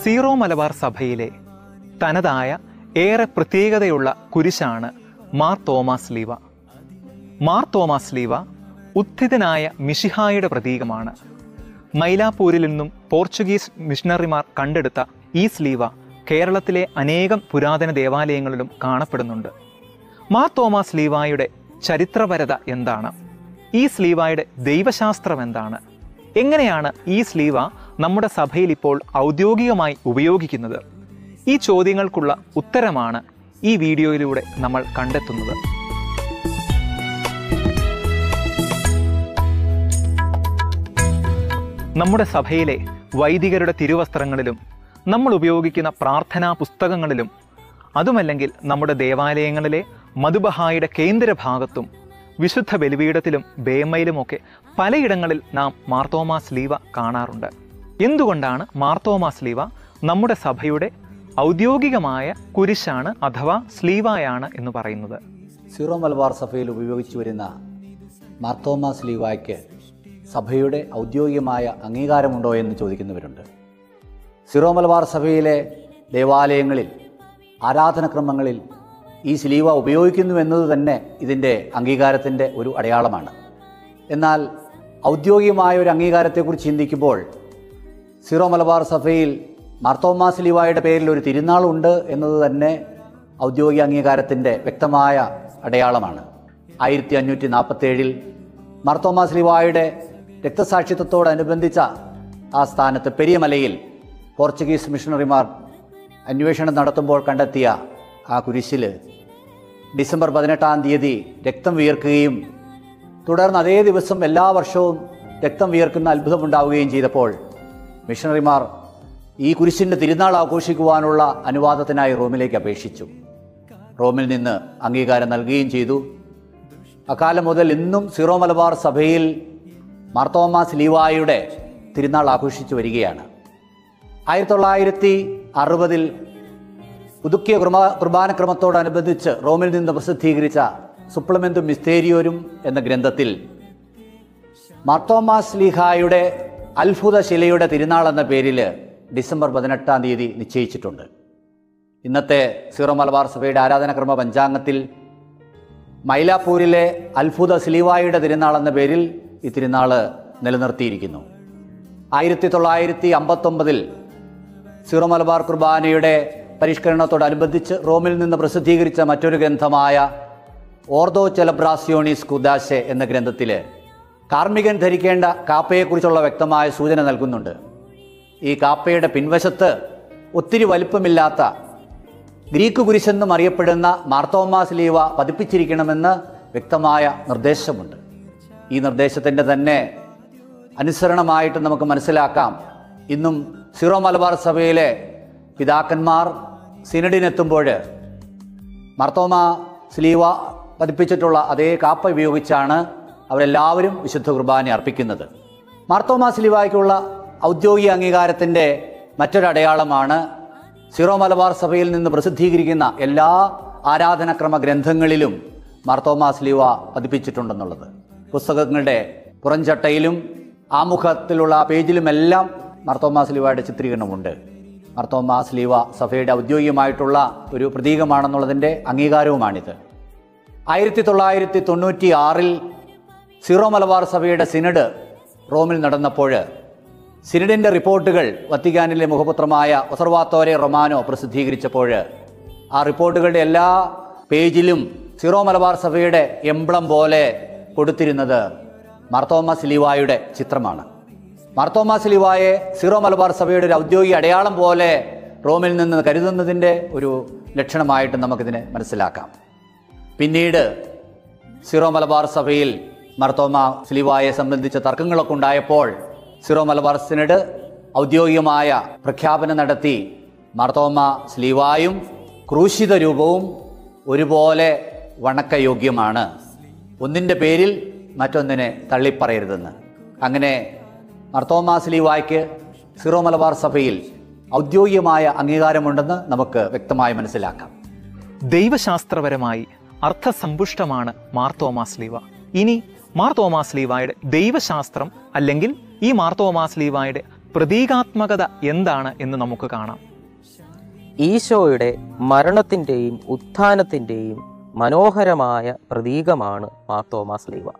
zero Malabar സഭയിലെ തനതായ ഏറെ പ്രത്യേകതയുള്ള കുരിശാണ് മാർ തോമാസ് ലീവ മാർ തോമാസ് ലീവ ഉത്ഥിതനായ മിഷിഹായുടെ പ്രതീകമാണ് മൈലാപ്പൂരിൽ നിന്നും പോർച്ചുഗീസ് മിഷണറിമാർ കണ്ടെടുത്ത ഈ സ്ലീവ കേരളത്തിലെ അനേകം പുരാതന ദേവാലയങ്ങളിലും കാണപ്പെടുന്നുണ്ട് മാർ തോമാസ് ലീവായുടെ ചരിത്രപരത എന്താണ് ഈ സ്ലീവായുടെ ദൈവശാസ്ത്രം എന്താണ് എങ്ങനെയാണ് ഈ സ്ലീവ നമ്മുടെ സഭയിൽ ഇപ്പോൾ ഔദ്യോഗികമായി ഉപയോഗിക്കുന്നത് ഈ ചോദ്യങ്ങൾക്കുള്ള ഉത്തരമാണ് ഈ വീഡിയോയിലൂടെ നമ്മൾ കണ്ടെത്തുന്നത് നമ്മുടെ സഭയിലെ വൈദികരുടെ തിരുവസ്ത്രങ്ങളിലും നമ്മൾ ഉപയോഗിക്കുന്ന പ്രാർത്ഥനാ പുസ്തകങ്ങളിലും അതുമല്ലെങ്കിൽ നമ്മുടെ ദേവാലയങ്ങളിലെ മധുബഹായുടെ കേന്ദ്ര ഭാഗത്തും വിശുദ്ധ ബലിപീഠത്തിലും ബേമയിലുമൊക്കെ പലയിടങ്ങളിൽ നാം മാർത്തോമാസ് ലീവ കാണാറുണ്ട് എന്തുകൊണ്ടാണ് മാർത്തോമാസ് ലീവ നമ്മുടെ സഭയുടെ ഔദ്യോഗികമായ കുരിശാണ് അഥവാ സ്ലീവായാണ് എന്ന് പറയുന്നത് സീറോ മലബാർ സഭയിൽ ഉപയോഗിച്ചു വരുന്ന മാർത്തോമാസ് ലീവായ്ക്ക് സഭയുടെ ഔദ്യോഗികമായ അംഗീകാരമുണ്ടോ എന്ന് ചോദിക്കുന്നവരുണ്ട് സീറോ മലബാർ സഭയിലെ ദേവാലയങ്ങളിൽ ആരാധനക്രമങ്ങളിൽ ഈ സ്ലീവ ഉപയോഗിക്കുന്നു എന്നത് തന്നെ ഇതിൻ്റെ അംഗീകാരത്തിൻ്റെ ഒരു അടയാളമാണ് എന്നാൽ ഔദ്യോഗികമായ ഒരു അംഗീകാരത്തെക്കുറിച്ച് ചിന്തിക്കുമ്പോൾ സീറോ മലബാർ സഭയിൽ മാർത്തോമാസ് ലീവായുടെ പേരിൽ ഒരു തിരുനാളുണ്ട് എന്നത് തന്നെ ഔദ്യോഗിക അംഗീകാരത്തിൻ്റെ വ്യക്തമായ അടയാളമാണ് ആയിരത്തി അഞ്ഞൂറ്റി നാൽപ്പത്തേഴിൽ മാർത്തോമാസ് ലീവായുടെ രക്തസാക്ഷിത്വത്തോടനുബന്ധിച്ച ആ സ്ഥാനത്ത് പെരിയമലയിൽ പോർച്ചുഗീസ് മിഷണറിമാർ അന്വേഷണം നടത്തുമ്പോൾ കണ്ടെത്തിയ ആ കുരിശിൽ ഡിസംബർ പതിനെട്ടാം തീയതി രക്തം വിയർക്കുകയും തുടർന്ന് അതേ ദിവസം എല്ലാ വർഷവും രക്തം വിയർക്കുന്ന അത്ഭുതമുണ്ടാവുകയും ചെയ്തപ്പോൾ മിഷണറിമാർ ഈ കുരിശിൻ്റെ തിരുനാൾ ആഘോഷിക്കുവാനുള്ള അനുവാദത്തിനായി റോമിലേക്ക് അപേക്ഷിച്ചു റോമിൽ നിന്ന് അംഗീകാരം നൽകുകയും ചെയ്തു അക്കാലം മുതൽ ഇന്നും സീറോ മലബാർ സഭയിൽ മാർത്തോമാസ് ലീവായുടെ തിരുനാൾ ആഘോഷിച്ചു വരികയാണ് ആയിരത്തി തൊള്ളായിരത്തി അറുപതിൽ പുതുക്കിയ കുർബാ കുർബാനക്രമത്തോടനുബന്ധിച്ച് റോമിൽ നിന്ന് പ്രസിദ്ധീകരിച്ച സുപ്ലമെന്തും മിസ്തേരിയോരും എന്ന ഗ്രന്ഥത്തിൽ മാർത്തോമാസ് ലീഹായുടെ അത്ഭുത ശിലയുടെ തിരുനാൾ എന്ന പേരിൽ ഡിസംബർ പതിനെട്ടാം തീയതി നിശ്ചയിച്ചിട്ടുണ്ട് ഇന്നത്തെ സീറോ മലബാർ സഭയുടെ ആരാധനാക്രമ പഞ്ചാംഗത്തിൽ മൈലാപ്പൂരിലെ അത്ഭുത സ്ലീവായുടെ തിരുനാൾ എന്ന പേരിൽ ഈ തിരുനാൾ നിലനിർത്തിയിരിക്കുന്നു ആയിരത്തി തൊള്ളായിരത്തി അമ്പത്തൊമ്പതിൽ സീറോ മലബാർ കുർബാനയുടെ പരിഷ്കരണത്തോടനുബന്ധിച്ച് റോമിൽ നിന്ന് പ്രസിദ്ധീകരിച്ച മറ്റൊരു ഗ്രന്ഥമായ ഓർദോ ചെലബ്രാസിയോണിസ് കുദാശെ എന്ന ഗ്രന്ഥത്തിൽ കാർമികൻ ധരിക്കേണ്ട കാപ്പയെക്കുറിച്ചുള്ള വ്യക്തമായ സൂചന നൽകുന്നുണ്ട് ഈ കാപ്പയുടെ പിൻവശത്ത് ഒത്തിരി വലിപ്പമില്ലാത്ത ഗ്രീക്ക് കുരിശെന്നും അറിയപ്പെടുന്ന മാർത്തോമാസ് ലീവ പതിപ്പിച്ചിരിക്കണമെന്ന് വ്യക്തമായ നിർദ്ദേശമുണ്ട് ഈ നിർദ്ദേശത്തിൻ്റെ തന്നെ അനുസരണമായിട്ട് നമുക്ക് മനസ്സിലാക്കാം ഇന്നും സീറോ മലബാർ സഭയിലെ പിതാക്കന്മാർ സിനഡിനെത്തുമ്പോൾ മർത്തോമ സ്ലീവ പതിപ്പിച്ചിട്ടുള്ള അതേ കാപ്പ ഉപയോഗിച്ചാണ് അവരെല്ലാവരും വിശുദ്ധ കുർബാന അർപ്പിക്കുന്നത് മാർത്തോമ സ്ലീവായ്ക്കുള്ള ഔദ്യോഗിക അംഗീകാരത്തിൻ്റെ മറ്റൊരടയാളമാണ് സീറോ മലബാർ സഭയിൽ നിന്ന് പ്രസിദ്ധീകരിക്കുന്ന എല്ലാ ആരാധനക്രമ ഗ്രന്ഥങ്ങളിലും മാർത്തോമാ സ്ലീവ പതിപ്പിച്ചിട്ടുണ്ടെന്നുള്ളത് പുസ്തകങ്ങളുടെ പുറംചട്ടയിലും ആമുഖത്തിലുള്ള പേജിലുമെല്ലാം മാർത്തോമാ സ്ലീവയുടെ ചിത്രീകരണമുണ്ട് മാർത്തോമാ സ്ലീവ സഭയുടെ ഔദ്യോഗികമായിട്ടുള്ള ഒരു പ്രതീകമാണെന്നുള്ളതിൻ്റെ അംഗീകാരവുമാണിത് ആയിരത്തി തൊള്ളായിരത്തി തൊണ്ണൂറ്റി ആറിൽ സീറോ മലബാർ സഭയുടെ സിനഡ് റോമിൽ നടന്നപ്പോൾ സിനഡിൻ്റെ റിപ്പോർട്ടുകൾ വത്തിക്കാനിലെ മുഖപത്രമായ ഒസർവാത്തോരെ റൊമാനോ പ്രസിദ്ധീകരിച്ചപ്പോൾ ആ റിപ്പോർട്ടുകളുടെ എല്ലാ പേജിലും സീറോ മലബാർ സഭയുടെ എംബ്ലം പോലെ കൊടുത്തിരുന്നത് മാർത്തോമ സിലിവായുടെ ചിത്രമാണ് മാർത്തോമ സിലിവായെ സീറോ മലബാർ സഭയുടെ ഒരു ഔദ്യോഗിക അടയാളം പോലെ റോമിൽ നിന്ന് കരുതുന്നതിൻ്റെ ഒരു ലക്ഷണമായിട്ട് നമുക്കിതിനെ മനസ്സിലാക്കാം പിന്നീട് സീറോ മലബാർ സഭയിൽ മർത്തോമ സ്ലീവായെ സംബന്ധിച്ച തർക്കങ്ങളൊക്കെ ഉണ്ടായപ്പോൾ സീറോ മലബാർ സിനഡ് ഔദ്യോഗികമായ പ്രഖ്യാപനം നടത്തി മർത്തോമ സ്ലീവായും ക്രൂശിത രൂപവും ഒരുപോലെ വണക്കയോഗ്യമാണ് ഒന്നിൻ്റെ പേരിൽ മറ്റൊന്നിനെ തള്ളിപ്പറയരുതെന്ന് അങ്ങനെ മർത്തോമ സ്ലീവായ്ക്ക് സീറോ മലബാർ സഭയിൽ ഔദ്യോഗികമായ അംഗീകാരമുണ്ടെന്ന് നമുക്ക് വ്യക്തമായി മനസ്സിലാക്കാം ദൈവശാസ്ത്രപരമായി അർത്ഥസമ്പുഷ്ടമാണ് മാർ തോമാസ് ലീവ ഇനി മാർ തോമാസ് ലീവായുടെ ദൈവശാസ്ത്രം അല്ലെങ്കിൽ ഈ മാർ തോമാസ് ലീവായുടെ പ്രതീകാത്മകത എന്താണ് എന്ന് നമുക്ക് കാണാം ഈശോയുടെ മരണത്തിൻ്റെയും ഉത്ഥാനത്തിൻ്റെയും മനോഹരമായ പ്രതീകമാണ് മാർത്തോമാ സ്ലീവ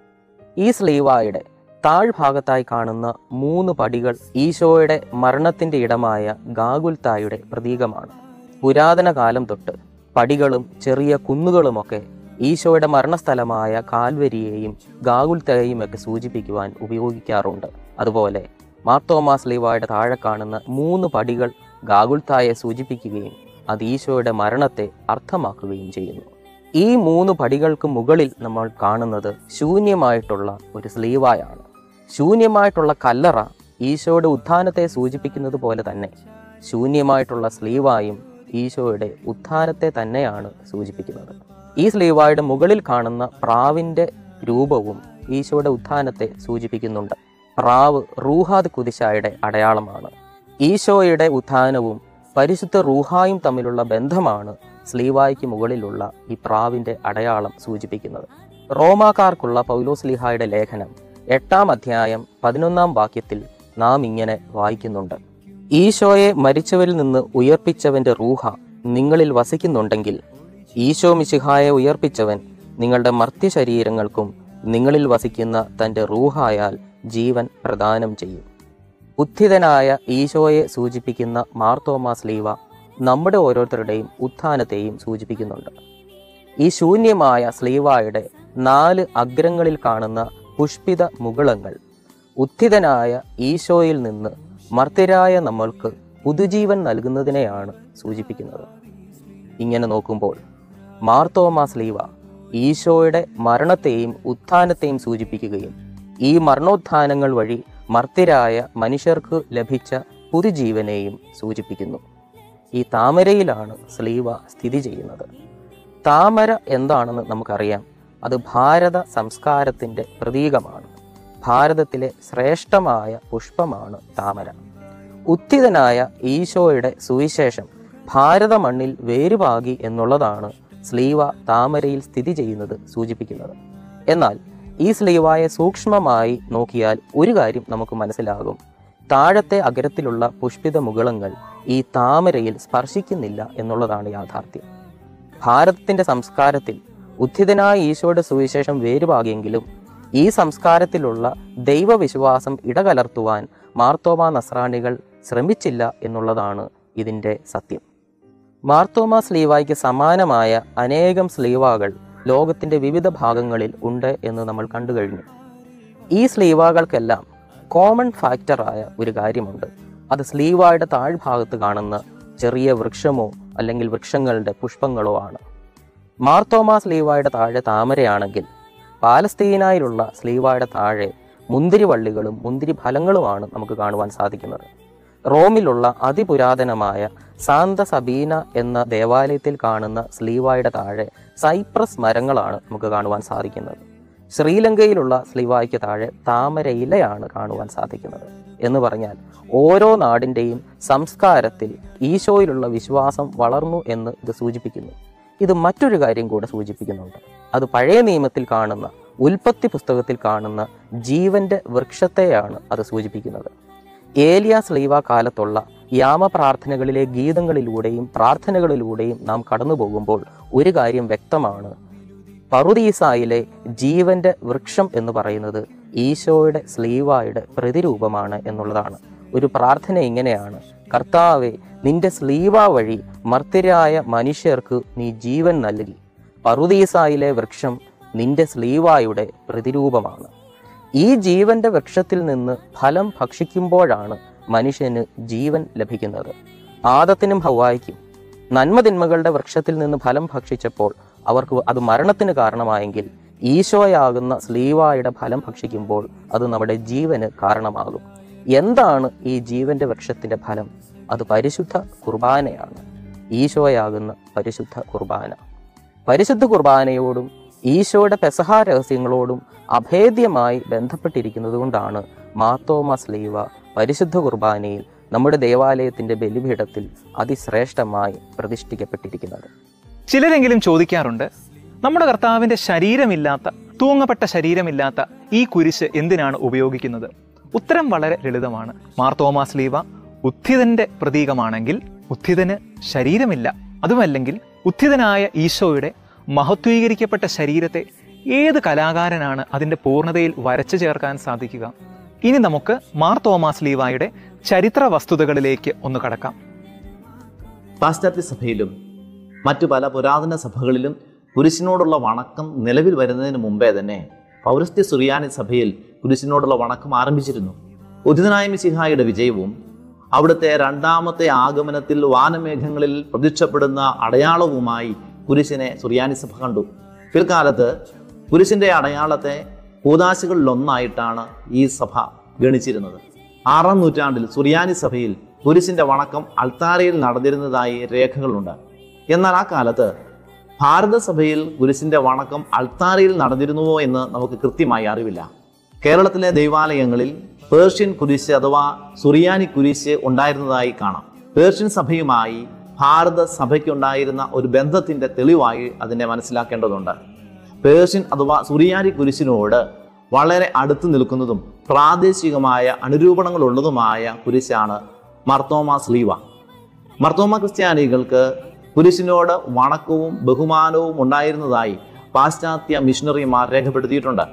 ഈ സ്ലീവായുടെ താഴ്ഭാഗത്തായി കാണുന്ന മൂന്ന് പടികൾ ഈശോയുടെ മരണത്തിൻ്റെ ഇടമായ ഗാഗുൽത്തായുടെ പ്രതീകമാണ് പുരാതന കാലം തൊട്ട് പടികളും ചെറിയ കുന്നുകളുമൊക്കെ ഈശോയുടെ മരണസ്ഥലമായ കാൽവരിയെയും ഗാഗുൽത്തയെയും ഒക്കെ സൂചിപ്പിക്കുവാൻ ഉപയോഗിക്കാറുണ്ട് അതുപോലെ മാർത്തോമാ സ്ലീവായുടെ താഴെ കാണുന്ന മൂന്ന് പടികൾ ഗാഗുൽത്തായെ സൂചിപ്പിക്കുകയും അത് ഈശോയുടെ മരണത്തെ അർത്ഥമാക്കുകയും ചെയ്യുന്നു ഈ മൂന്ന് പടികൾക്ക് മുകളിൽ നമ്മൾ കാണുന്നത് ശൂന്യമായിട്ടുള്ള ഒരു സ്ലീവായാണ് ശൂന്യമായിട്ടുള്ള കല്ലറ ഈശോയുടെ ഉത്ഥാനത്തെ സൂചിപ്പിക്കുന്നത് പോലെ തന്നെ ശൂന്യമായിട്ടുള്ള സ്ലീവായും ഈശോയുടെ ഉത്ഥാനത്തെ തന്നെയാണ് സൂചിപ്പിക്കുന്നത് ഈ സ്ലീവായുടെ മുകളിൽ കാണുന്ന പ്രാവിൻ്റെ രൂപവും ഈശോയുടെ ഉത്ഥാനത്തെ സൂചിപ്പിക്കുന്നുണ്ട് പ്രാവ് റൂഹാദ് കുതിശായുടെ അടയാളമാണ് ഈശോയുടെ ഉത്ഥാനവും പരിശുദ്ധ റൂഹായും തമ്മിലുള്ള ബന്ധമാണ് സ്ലീവായ്ക്ക് മുകളിലുള്ള ഈ പ്രാവിന്റെ അടയാളം സൂചിപ്പിക്കുന്നത് റോമാക്കാർക്കുള്ള പൗലോസ്ലിഹായുടെ ലേഖനം എട്ടാം അധ്യായം പതിനൊന്നാം വാക്യത്തിൽ നാം ഇങ്ങനെ വായിക്കുന്നുണ്ട് ഈശോയെ മരിച്ചവരിൽ നിന്ന് ഉയർപ്പിച്ചവന്റെ റൂഹ നിങ്ങളിൽ വസിക്കുന്നുണ്ടെങ്കിൽ ഈശോ മിശിഹായെ ഉയർപ്പിച്ചവൻ നിങ്ങളുടെ മർത്യശരീരങ്ങൾക്കും നിങ്ങളിൽ വസിക്കുന്ന തൻ്റെ റൂഹായാൽ ജീവൻ പ്രദാനം ചെയ്യും ഉത്ഥിതനായ ഈശോയെ സൂചിപ്പിക്കുന്ന മാർത്തോമാ സ്ലീവ നമ്മുടെ ഓരോരുത്തരുടെയും ഉത്ഥാനത്തെയും സൂചിപ്പിക്കുന്നുണ്ട് ഈ ശൂന്യമായ സ്ലീവായുടെ നാല് അഗ്രങ്ങളിൽ കാണുന്ന പുഷ്പിത മുകുളങ്ങൾ ഉത്ഥിതനായ ഈശോയിൽ നിന്ന് മർത്യരായ നമ്മൾക്ക് പുതുജീവൻ നൽകുന്നതിനെയാണ് സൂചിപ്പിക്കുന്നത് ഇങ്ങനെ നോക്കുമ്പോൾ മാർത്തോമാ സ്ലീവ ഈശോയുടെ മരണത്തെയും ഉത്ഥാനത്തെയും സൂചിപ്പിക്കുകയും ഈ മരണോത്ഥാനങ്ങൾ വഴി മർത്യരായ മനുഷ്യർക്ക് ലഭിച്ച പുതുജീവനെയും സൂചിപ്പിക്കുന്നു ഈ താമരയിലാണ് സ്ലീവ സ്ഥിതി ചെയ്യുന്നത് താമര എന്താണെന്ന് നമുക്കറിയാം അത് ഭാരത സംസ്കാരത്തിൻ്റെ പ്രതീകമാണ് ഭാരതത്തിലെ ശ്രേഷ്ഠമായ പുഷ്പമാണ് താമര ഉത്തിതനായ ഈശോയുടെ സുവിശേഷം ഭാരത മണ്ണിൽ വേരുപാകി എന്നുള്ളതാണ് സ്ലീവ താമരയിൽ സ്ഥിതി ചെയ്യുന്നത് സൂചിപ്പിക്കുന്നത് എന്നാൽ ഈ സ്ലീവായെ സൂക്ഷ്മമായി നോക്കിയാൽ ഒരു കാര്യം നമുക്ക് മനസ്സിലാകും താഴത്തെ അഗ്രത്തിലുള്ള പുഷ്പിത മുകുളങ്ങൾ ഈ താമരയിൽ സ്പർശിക്കുന്നില്ല എന്നുള്ളതാണ് യാഥാർത്ഥ്യം ഭാരതത്തിന്റെ സംസ്കാരത്തിൽ ഉത്ഥിതനായ ഈശോയുടെ സുവിശേഷം വേരുപാകിയെങ്കിലും ഈ സംസ്കാരത്തിലുള്ള ദൈവവിശ്വാസം ഇടകലർത്തുവാൻ മാർത്തോമ നസ്രാണികൾ ശ്രമിച്ചില്ല എന്നുള്ളതാണ് ഇതിൻ്റെ സത്യം മാർത്തോമ സ്ലീവായ്ക്ക് സമാനമായ അനേകം സ്ലീവാകൾ ലോകത്തിൻ്റെ വിവിധ ഭാഗങ്ങളിൽ ഉണ്ട് എന്ന് നമ്മൾ കണ്ടു കഴിഞ്ഞു ഈ സ്ലീവാകൾക്കെല്ലാം കോമൺ ഫാക്ടറായ ഒരു കാര്യമുണ്ട് അത് സ്ലീവായുടെ താഴ്ഭാഗത്ത് കാണുന്ന ചെറിയ വൃക്ഷമോ അല്ലെങ്കിൽ വൃക്ഷങ്ങളുടെ പുഷ്പങ്ങളോ ആണ് മാർത്തോമാ സ്ലീവായുടെ താഴെ താമരയാണെങ്കിൽ പാലസ്തീനായിലുള്ള സ്ലീവായുടെ താഴെ മുന്തിരിവള്ളികളും മുന്തിരി ഫലങ്ങളുമാണ് നമുക്ക് കാണുവാൻ സാധിക്കുന്നത് റോമിലുള്ള അതിപുരാതനമായ സാന്ത സബീന എന്ന ദേവാലയത്തിൽ കാണുന്ന സ്ലീവായുടെ താഴെ സൈപ്രസ് മരങ്ങളാണ് നമുക്ക് കാണുവാൻ സാധിക്കുന്നത് ശ്രീലങ്കയിലുള്ള സ്ലീവായ്ക്ക് താഴെ താമര ഇലയാണ് കാണുവാൻ സാധിക്കുന്നത് എന്ന് പറഞ്ഞാൽ ഓരോ നാടിൻ്റെയും സംസ്കാരത്തിൽ ഈശോയിലുള്ള വിശ്വാസം വളർന്നു എന്ന് ഇത് സൂചിപ്പിക്കുന്നു ഇത് മറ്റൊരു കാര്യം കൂടെ സൂചിപ്പിക്കുന്നുണ്ട് അത് പഴയ നിയമത്തിൽ കാണുന്ന ഉൽപ്പത്തി പുസ്തകത്തിൽ കാണുന്ന ജീവന്റെ വൃക്ഷത്തെയാണ് അത് സൂചിപ്പിക്കുന്നത് ഏലിയ സ്ലീവ കാലത്തുള്ള യാമപ്രാർത്ഥനകളിലെ ഗീതങ്ങളിലൂടെയും പ്രാർത്ഥനകളിലൂടെയും നാം കടന്നു പോകുമ്പോൾ ഒരു കാര്യം വ്യക്തമാണ് പറുദീസായിലെ ജീവന്റെ വൃക്ഷം എന്ന് പറയുന്നത് ഈശോയുടെ സ്ലീവായുടെ പ്രതിരൂപമാണ് എന്നുള്ളതാണ് ഒരു പ്രാർത്ഥന ഇങ്ങനെയാണ് കർത്താവെ നിന്റെ സ്ലീവ വഴി മർത്യരായ മനുഷ്യർക്ക് നീ ജീവൻ നൽകി പറുദീസായിലെ വൃക്ഷം നിന്റെ സ്ലീവായുടെ പ്രതിരൂപമാണ് ഈ ജീവന്റെ വൃക്ഷത്തിൽ നിന്ന് ഫലം ഭക്ഷിക്കുമ്പോഴാണ് മനുഷ്യന് ജീവൻ ലഭിക്കുന്നത് ആദത്തിനും ഹവായിക്കും നന്മതിന്മകളുടെ വൃക്ഷത്തിൽ നിന്ന് ഫലം ഭക്ഷിച്ചപ്പോൾ അവർക്ക് അത് മരണത്തിന് കാരണമായെങ്കിൽ ഈശോയാകുന്ന സ്ലീവായുടെ ഫലം ഭക്ഷിക്കുമ്പോൾ അത് നമ്മുടെ ജീവന് കാരണമാകും എന്താണ് ഈ ജീവന്റെ വൃക്ഷത്തിന്റെ ഫലം അത് പരിശുദ്ധ കുർബാനയാണ് ഈശോയാകുന്ന പരിശുദ്ധ കുർബാന പരിശുദ്ധ കുർബാനയോടും ഈശോയുടെ പെസഹ രഹസ്യങ്ങളോടും അഭേദ്യമായി ബന്ധപ്പെട്ടിരിക്കുന്നത് കൊണ്ടാണ് മാത്തോമ സ്ലീവ പരിശുദ്ധ കുർബാനയിൽ നമ്മുടെ ദേവാലയത്തിന്റെ ബലിപീഠത്തിൽ അതിശ്രേഷ്ഠമായി പ്രതിഷ്ഠിക്കപ്പെട്ടിരിക്കുന്നത് ചിലരെങ്കിലും ചോദിക്കാറുണ്ട് നമ്മുടെ കർത്താവിൻ്റെ ശരീരമില്ലാത്ത തൂങ്ങപ്പെട്ട ശരീരമില്ലാത്ത ഈ കുരിശ് എന്തിനാണ് ഉപയോഗിക്കുന്നത് ഉത്തരം വളരെ ലളിതമാണ് മാർത്തോമാസ് ലീവ ഉത്ഥിതന്റെ പ്രതീകമാണെങ്കിൽ ഉത്ഥിതന് ശരീരമില്ല അതുമല്ലെങ്കിൽ ഉത്ഥിതനായ ഈശോയുടെ മഹത്വീകരിക്കപ്പെട്ട ശരീരത്തെ ഏത് കലാകാരനാണ് അതിൻ്റെ പൂർണ്ണതയിൽ വരച്ചു ചേർക്കാൻ സാധിക്കുക ഇനി നമുക്ക് മാർ തോമാസ് ലീവായുടെ ചരിത്ര വസ്തുതകളിലേക്ക് ഒന്ന് കടക്കാം പാശ്ചാത്യ സഭയിലും മറ്റു പല പുരാതന സഭകളിലും കുരിശിനോടുള്ള വണക്കം നിലവിൽ വരുന്നതിന് മുമ്പേ തന്നെ പൗരസ്ത്യ സുറിയാനി സഭയിൽ കുരിശിനോടുള്ള വണക്കം ആരംഭിച്ചിരുന്നു ഉദിതനായ മിസിഹായുടെ വിജയവും അവിടുത്തെ രണ്ടാമത്തെ ആഗമനത്തിൽ വാനമേഘങ്ങളിൽ പ്രത്യക്ഷപ്പെടുന്ന അടയാളവുമായി കുരിശിനെ സുറിയാനി സഭ കണ്ടു പിൽക്കാലത്ത് കുരിശിന്റെ അടയാളത്തെ കൂതാശകളിലൊന്നായിട്ടാണ് ഈ സഭ ഗണിച്ചിരുന്നത് ആറാം നൂറ്റാണ്ടിൽ സുറിയാനി സഭയിൽ കുരിശിന്റെ വണക്കം അൾത്താരയിൽ നടന്നിരുന്നതായി രേഖകളുണ്ട് എന്നാൽ ആ കാലത്ത് ഭാരതസഭയിൽ കുരിശിന്റെ വണക്കം അൾത്താരയിൽ നടന്നിരുന്നുവോ എന്ന് നമുക്ക് കൃത്യമായി അറിവില്ല കേരളത്തിലെ ദൈവാലയങ്ങളിൽ പേർഷ്യൻ കുരിശ് അഥവാ സുറിയാനി കുരിശ് ഉണ്ടായിരുന്നതായി കാണാം പേർഷ്യൻ സഭയുമായി ഭാരത സഭയ്ക്കുണ്ടായിരുന്ന ഒരു ബന്ധത്തിന്റെ തെളിവായി അതിനെ മനസ്സിലാക്കേണ്ടതുണ്ട് പേർഷ്യൻ അഥവാ സുറിയാനി കുരിശിനോട് വളരെ അടുത്ത് നിൽക്കുന്നതും പ്രാദേശികമായ അനുരൂപണങ്ങളുള്ളതുമായ കുരിശാണ് മർത്തോമ സ്ലീവ മർത്തോമ ക്രിസ്ത്യാനികൾക്ക് കുരിശിനോട് വണക്കവും ബഹുമാനവും ഉണ്ടായിരുന്നതായി പാശ്ചാത്യ മിഷണറിമാർ രേഖപ്പെടുത്തിയിട്ടുണ്ട്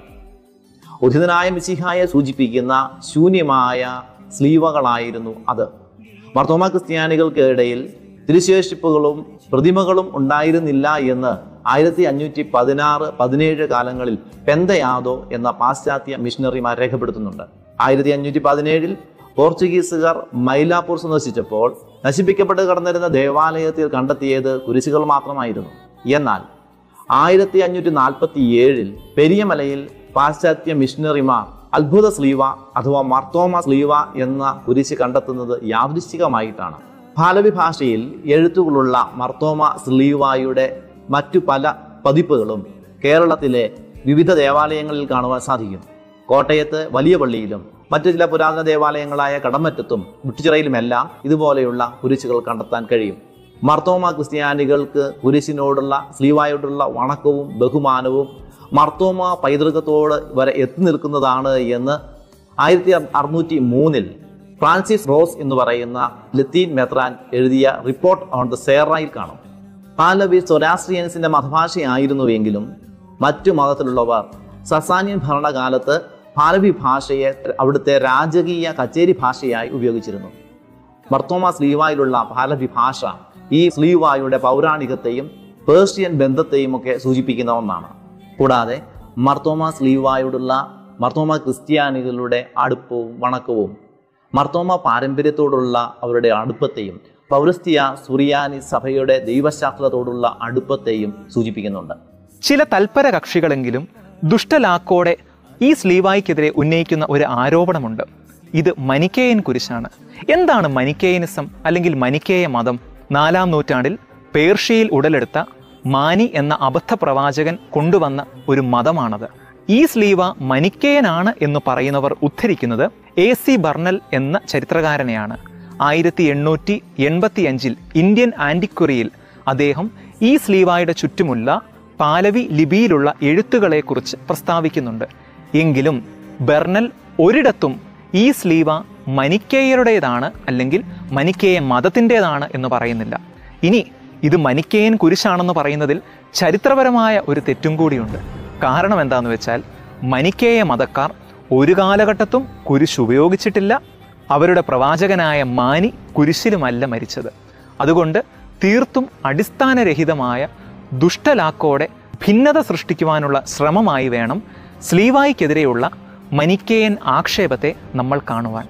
ഉദിതനായ മിസിഹായെ സൂചിപ്പിക്കുന്ന ശൂന്യമായ സ്ലീവകളായിരുന്നു അത് മർത്തോമ ക്രിസ്ത്യാനികൾക്കിടയിൽ തിരുശേഷിപ്പുകളും പ്രതിമകളും ഉണ്ടായിരുന്നില്ല എന്ന് ആയിരത്തി അഞ്ഞൂറ്റി പതിനാറ് പതിനേഴ് കാലങ്ങളിൽ പെന്തയാദോ എന്ന പാശ്ചാത്യ മിഷണറിമാർ രേഖപ്പെടുത്തുന്നുണ്ട് ആയിരത്തി അഞ്ഞൂറ്റി പതിനേഴിൽ പോർച്ചുഗീസുകാർ മൈലാപ്പൂർ സന്ദർശിച്ചപ്പോൾ നശിപ്പിക്കപ്പെട്ട് കിടന്നിരുന്ന ദേവാലയത്തിൽ കണ്ടെത്തിയത് കുരിശുകൾ മാത്രമായിരുന്നു എന്നാൽ ആയിരത്തി അഞ്ഞൂറ്റി നാൽപ്പത്തി ഏഴിൽ പെരിയമലയിൽ പാശ്ചാത്യ മിഷണറിമാർ അത്ഭുത സ്ലീവ അഥവാ മർത്തോമ സ്ലീവ എന്ന കുരിശ് കണ്ടെത്തുന്നത് യാദൃശ്ചികമായിട്ടാണ് പാലവി ഭാഷയിൽ എഴുത്തുകളുള്ള മർത്തോമ സ്ലീവായുടെ മറ്റു പല പതിപ്പുകളും കേരളത്തിലെ വിവിധ ദേവാലയങ്ങളിൽ കാണുവാൻ സാധിക്കും കോട്ടയത്ത് വലിയ പള്ളിയിലും മറ്റു ചില പുരാതന ദേവാലയങ്ങളായ കടമറ്റത്തും മുട്ടുചിറയിലുമെല്ലാം ഇതുപോലെയുള്ള കുരിശുകൾ കണ്ടെത്താൻ കഴിയും മർത്തോമ ക്രിസ്ത്യാനികൾക്ക് കുരിശിനോടുള്ള സ്ലീവായോടുള്ള വണക്കവും ബഹുമാനവും മർത്തോമ പൈതൃകത്തോട് വരെ എത്തി നിൽക്കുന്നതാണ് എന്ന് ആയിരത്തി അറുന്നൂറ്റി മൂന്നിൽ ഫ്രാൻസിസ് റോസ് എന്ന് പറയുന്ന ലത്തീൻ മെത്രാൻ എഴുതിയ റിപ്പോർട്ട് ഓൺ ദ സേറയിൽ കാണും പാലവി സൊരാസ്ട്രിയൻസിന്റെ മതഭാഷയായിരുന്നുവെങ്കിലും മറ്റു മതത്തിലുള്ളവർ സസാനിയൻ ഭരണകാലത്ത് പാലവി ഭാഷയെ അവിടുത്തെ രാജകീയ കച്ചേരി ഭാഷയായി ഉപയോഗിച്ചിരുന്നു മർത്തോമ സ്ലീവായിലുള്ള പാലവി ഭാഷ ഈ സ്ലീവായുടെ പൗരാണികത്തെയും പേർഷ്യൻ ബന്ധത്തെയും ഒക്കെ സൂചിപ്പിക്കുന്ന ഒന്നാണ് കൂടാതെ മർത്തോമ സ്ലീവായോടുള്ള മർത്തോമ ക്രിസ്ത്യാനികളുടെ അടുപ്പവും വണക്കവും മർത്തോമ പാരമ്പര്യത്തോടുള്ള അവരുടെ അടുപ്പത്തെയും പൗരസ്ത്യ സുറിയാനി സഭയുടെ ദൈവശാസ്ത്രത്തോടുള്ള അടുപ്പത്തെയും സൂചിപ്പിക്കുന്നുണ്ട് ചില തൽപര കക്ഷികളെങ്കിലും ദുഷ്ടലാക്കോടെ ഈ സ്ലീവായ്ക്കെതിരെ ഉന്നയിക്കുന്ന ഒരു ആരോപണമുണ്ട് ഇത് മനിക്കേയൻ കുരിശാണ് എന്താണ് മനിക്കേയനിസം അല്ലെങ്കിൽ മനിക്കേയ മതം നാലാം നൂറ്റാണ്ടിൽ പേർഷ്യയിൽ ഉടലെടുത്ത മാനി എന്ന അബദ്ധ പ്രവാചകൻ കൊണ്ടുവന്ന ഒരു മതമാണത് ഈ സ്ലീവ മനിക്കേയനാണ് എന്ന് പറയുന്നവർ ഉദ്ധരിക്കുന്നത് എ സി ബർണൽ എന്ന ചരിത്രകാരനെയാണ് ആയിരത്തി എണ്ണൂറ്റി എൺപത്തി അഞ്ചിൽ ഇന്ത്യൻ ആൻറ്റിക്വറിയിൽ അദ്ദേഹം ഈ സ്ലീവായുടെ ചുറ്റുമുള്ള പാലവി ലിപിയിലുള്ള എഴുത്തുകളെക്കുറിച്ച് പ്രസ്താവിക്കുന്നുണ്ട് എങ്കിലും ബെർണൽ ഒരിടത്തും ഈ സ്ലീവ മനിക്കേയരുടേതാണ് അല്ലെങ്കിൽ മനിക്കേയ മതത്തിൻ്റെതാണ് എന്ന് പറയുന്നില്ല ഇനി ഇത് മനിക്കേയൻ കുരിശാണെന്ന് പറയുന്നതിൽ ചരിത്രപരമായ ഒരു തെറ്റും കൂടിയുണ്ട് കാരണം എന്താന്ന് വെച്ചാൽ മനിക്കേയ മതക്കാർ ഒരു കാലഘട്ടത്തും കുരിശ് ഉപയോഗിച്ചിട്ടില്ല അവരുടെ പ്രവാചകനായ മാനി കുരിശിലുമല്ല മരിച്ചത് അതുകൊണ്ട് തീർത്തും അടിസ്ഥാനരഹിതമായ ദുഷ്ടലാക്കോടെ ഭിന്നത സൃഷ്ടിക്കുവാനുള്ള ശ്രമമായി വേണം സ്ലീവായിക്കെതിരെയുള്ള മനിക്കേയൻ ആക്ഷേപത്തെ നമ്മൾ കാണുവാൻ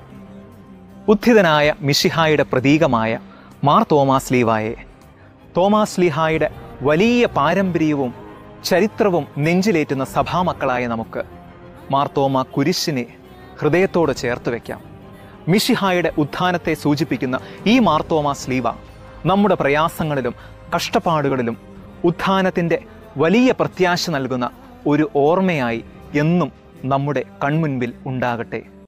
ഉദ്ധിതനായ മിഷിഹായുടെ പ്രതീകമായ മാർ തോമാസ് ലീവായെ തോമാസ് ലീഹായുടെ വലിയ പാരമ്പര്യവും ചരിത്രവും നെഞ്ചിലേറ്റുന്ന സഭാമക്കളായ നമുക്ക് മാർ തോമ കുരിശിനെ ഹൃദയത്തോട് ചേർത്ത് വയ്ക്കാം മിഷിഹായുടെ ഉത്ഥാനത്തെ സൂചിപ്പിക്കുന്ന ഈ മാർത്തോമാ സ്ലീവ നമ്മുടെ പ്രയാസങ്ങളിലും കഷ്ടപ്പാടുകളിലും ഉത്ഥാനത്തിൻ്റെ വലിയ പ്രത്യാശ നൽകുന്ന ഒരു ഓർമ്മയായി എന്നും നമ്മുടെ കൺമുൻപിൽ ഉണ്ടാകട്ടെ